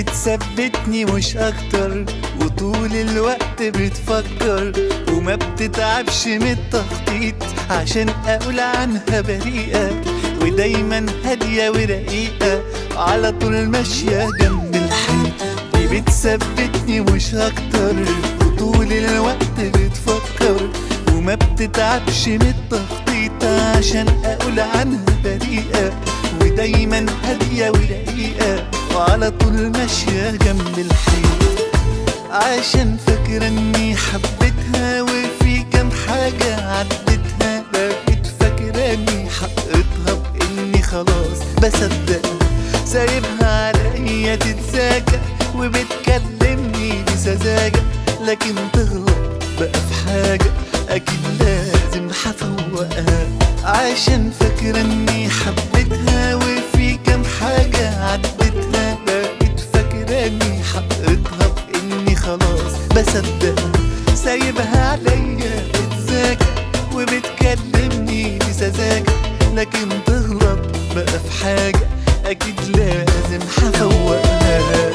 بتثبتني مش اكتر وطول الوقت بتفكر وما بتتعبش من التخطيط عشان اقول عنها بريئة ودايما هادية ورقيقة على طول ماشية جنب الحيط دي بتثبتني مش اكتر وطول الوقت بتفكر وما بتتعبش من التخطيط عشان اقول عنها بريئة ودايما هادية ورقيقة وعلى طول ماشية جنب الحيط عشان فاكرة اني حبيتها وفي كام حاجة عدتها بقيت فاكرة اني حققتها باني خلاص بصدقها سايبها عليا تتذاكى وبتكلمني بسذاجة لكن تغلط بقى في حاجة أكيد لازم هفوقها عشان فاكرة إني حبيتها وفي كام حاجة عدتها بقيت فاكرة إني حققتها بإني خلاص بصدقها سايبها عليا تتذاكى وبتكلمني بسذاجة لكن تغلط بقى في حاجة أكيد لازم هفوقها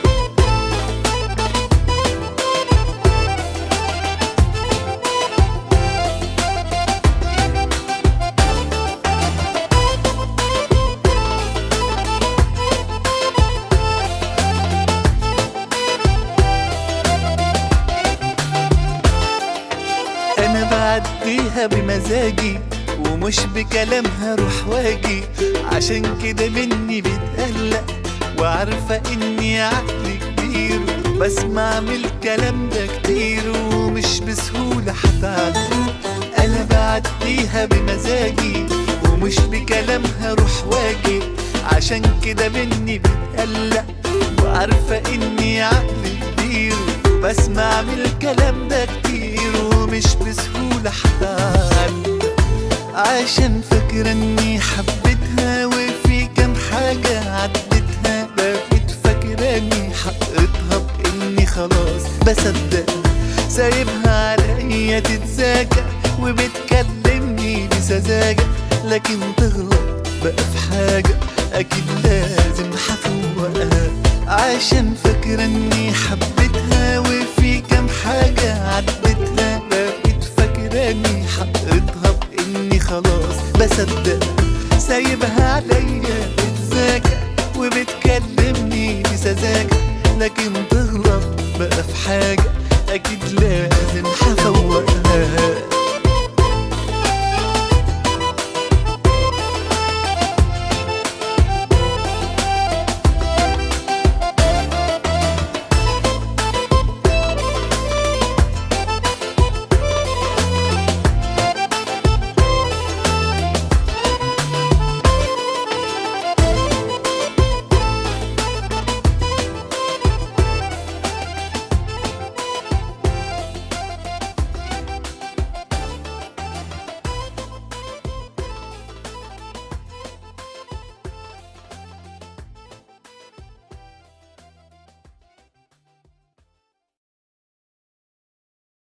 انا بعديها بمزاجي ومش بكلامها روح واجي عشان كده مني بتقلق وعارفة اني عقلي كبير بسمع من الكلام ده كتير ومش بسهولة هتعدي انا بعديها بمزاجي ومش بكلامها روح واجي عشان كده مني بتقلق وعارفة اني عقلي كبير بسمع من الكلام ده كتير ومش بسهولة هتعلق عشان فاكرة اني حبيتها وفي كام حاجة عدتها بقيت فاكرة اني حققتها باني خلاص بصدقها سايبها عليا تتذاكى وبتكلمني بسذاجة لكن تغلط بقى في حاجة أكيد لازم هفوقها عشان فاكرة اني حبيتها وفي كام حاجة عدتها بقيت فاكرة اني حققتها باني خلاص بصدقها سايبها عليا تتذاكى وبتكلمني بسذاجة لكن تغلط بقى في حاجة أكيد لازم هفوقها